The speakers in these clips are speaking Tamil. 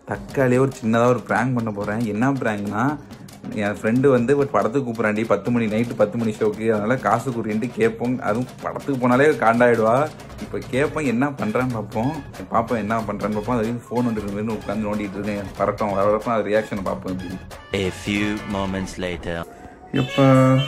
தக்காளியே ஒரு சின்னதாக ஒரு ப்ராங்க் பண்ண போகிறேன் என்ன ப்ராங்க்னா என் ஃப்ரெண்டு வந்து ஒரு படத்துக்கு கூப்பிட்றாண்டி பத்து மணி நைட்டு பத்து மணி ஷோக்கு அதனால காசு குறின்ட்டு கேட்போம் அதுவும் படத்துக்கு போனாலே காண்டாயிடுவா இப்போ கேட்போம் என்ன பண்ணுறான்னு பார்ப்போம் பார்ப்போம் என்ன பண்ணுறான்னு பார்ப்போம் அது ஃபோன் வந்துட்டு உட்காந்து நோண்டிட்டு இருக்கேன் பரட்டம் வர வரப்போ அது ரியாக்ஷனை பார்ப்போம் எப்படி A few moments later. இப்போ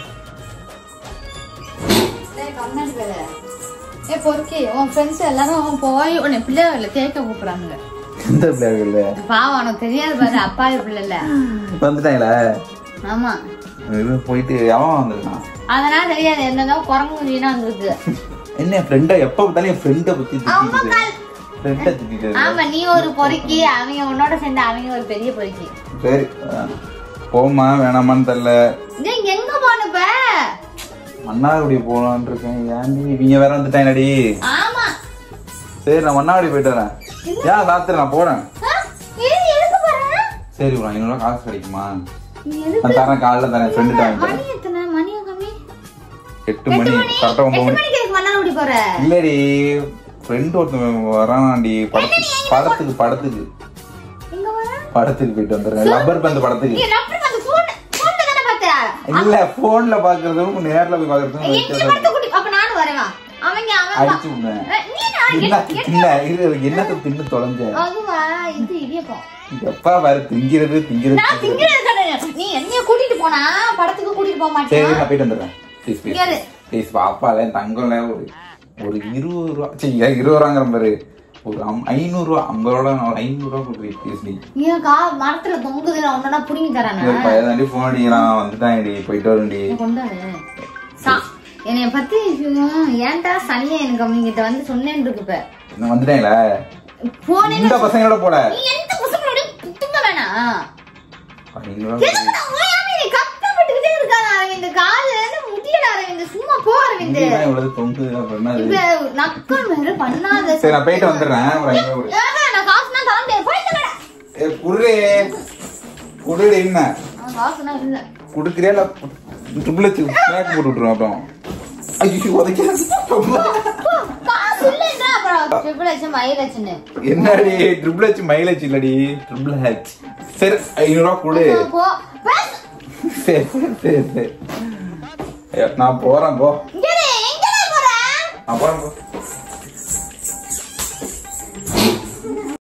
ஏ பொறுக்கி உன் ஃப்ரெண்ட்ஸ் எல்லாரும் போய் உன்னை பிள்ளைகளை கேட்க கூப்பிடுறாங்க எந்த பிள்ளைகள் பாவம் உனக்கு தெரியாது பாரு அப்பாவி பிள்ளைல வந்துட்டாங்களா ஆமா இது போயிட்டு அவன் வந்திருக்கான் அதனால தெரியாது என்னதான் குரங்கு வீணா வந்திருக்கு என்ன ஃப்ரெண்டை எப்போ பார்த்தாலும் என் ஃப்ரெண்டை பற்றி திட்டிட்டு ஃப்ரெண்டை திட்டிட்டு ஆமா நீ ஒரு பொறுக்கி அவங்க உன்னோட சேர்ந்து அவங்க ஒரு பெரிய பொறுக்கி சரி அஹ், போமா வேணாமான்னு தெரியல நீ எங்க போனப்ப மன்னார்குடி போகலான்னு இருக்கேன் ஏன்டி இவங்க வேற வந்துட்டாங்கடி ஆமா சரி நான் மன்னார்குடி போயிட்டு வரேன் ஏன் ராத்திரி நான் போறேன் ஆ? ஏன் எதுக்கு போற சரி ஒரு ஐநூறுவா காசு கிடைக்குமா நீ எதுக்கு நான் தரேன் காலைல தரேன் ஃப்ரெண்டு வாங்கி தரேன் மணி எத்தனை மணி கம்மி எட்டு மணி கரெக்டாக ஒன்பது எட்டு மணி மணிக்கு எதுக்கு மன்னார்குடி போற இல்லடி ஃப்ரெண்டு ஒருத்தன் வரானாண்டி படத்துக்கு படத்துக்கு படத்துக்கு எங்க போற படத்துக்கு போயிட்டு வந்துடுறேன் ரப்பர் பந்து படத்துக்கு நீ டாக்டர் அந்த போன் போன்ல தானே பார்த்த இல்ல போன்ல பாக்குறதும் நேர்ல போய் பாக்குறதும் எங்க வித்தியாசம் படத்தை கூட்டி அப்ப நானும் வரேன் அவங்க அவன் அடிச்சு விடுவேன் அஹ், நீ நான் என்ன இல்ல இது என்னத்த தின்னு தொலைஞ்ச அதுவா இது இடியப்பம் எப்பா பாரு திங்கிறது திங்கிறது நான் திங்கிறது கிடையாது. நீ என்னைய கூட்டிட்டு போனா படத்துக்கு கூட்டிட்டு போக சரி மாட்டேன் நான் போயிட்டு வந்துடுறேன் ப்ளீஸ் ப்ளீஸ் இங்க இரு. ப்ளீஸ் பாப்பால தங்கம்ல ஒரு ஒரு இருபது ரூபா சரி இருபது ரூபாங்கிற பாரு ஒரு அம்- ஐநூறு ரூபா ஐம்பது ரூபா நான் ஒரு ஐநூறு ரூபா கொடுக்குறேன் ப்ளீஸ் நீ ஏன் கா மரத்துல தொங்குது நான் ஒன்னா புடுங்கி தரேன் ஒரு பையதாண்டி ஃபோன் அடிக்கிறான் வந்துட்டான்டி போயிட்டு வரண்டி கொண்டாடு சா என்னைய பத்தி ஹம், ஏன்டா சனியா எனக்கு அவங்ககிட்ட வந்து சொன்னேன்னு இருக்கு இப்ப நான் வந்துட்டேங்களா போனே இந்த பசங்களோட போல நீ எந்த பசங்களோட துங்க வேணாம் ஐநூறு ரூபா எதுக்கு நான் ஓயாம நீ கஷ்டப்பட்டுக்கிட்டே இருக்காங்க அரவிந்த் காலையில இருந்து முடியல அரவிந்த் சும்மா போ அரவிந்த் இங்கதான் இவ்வளவு தொங்குது அப்புறம் என்னது? இப்ப நக்கல் வேற பண்ணாத சரி நான் போயிட்டு வந்துடுறேன் ஒரு ஐநூறு கொடு. ஏங்க, நான் காசுனா தர முடியாது போயிட்டு வரேன். ஏ குடுறே குடுறே என்ன நான் காசுனா இல்ல குடுக்குறியா இல்ல ட்ரிபிள் வச்சு ஸ்நாக் போட்டு விட்டுருவோம் அப்புறம் ஐயோ உதைக்க காசு இல்லைன்றா அப்புறம் ட்ரிபிள் ஹெச் மயில் ஹெச்னு என்னடி ட்ரிபிள் ஹெச் மைலேஜ் இல்லடி ட்ரிபிள் ஹெச் சரி ஐநூறுவா கொடு போ பேசு. சரி சரி சரி ஏ, நான் போறேன் போ இங்க இரு, எங்கடா போற நான் போறேன் போ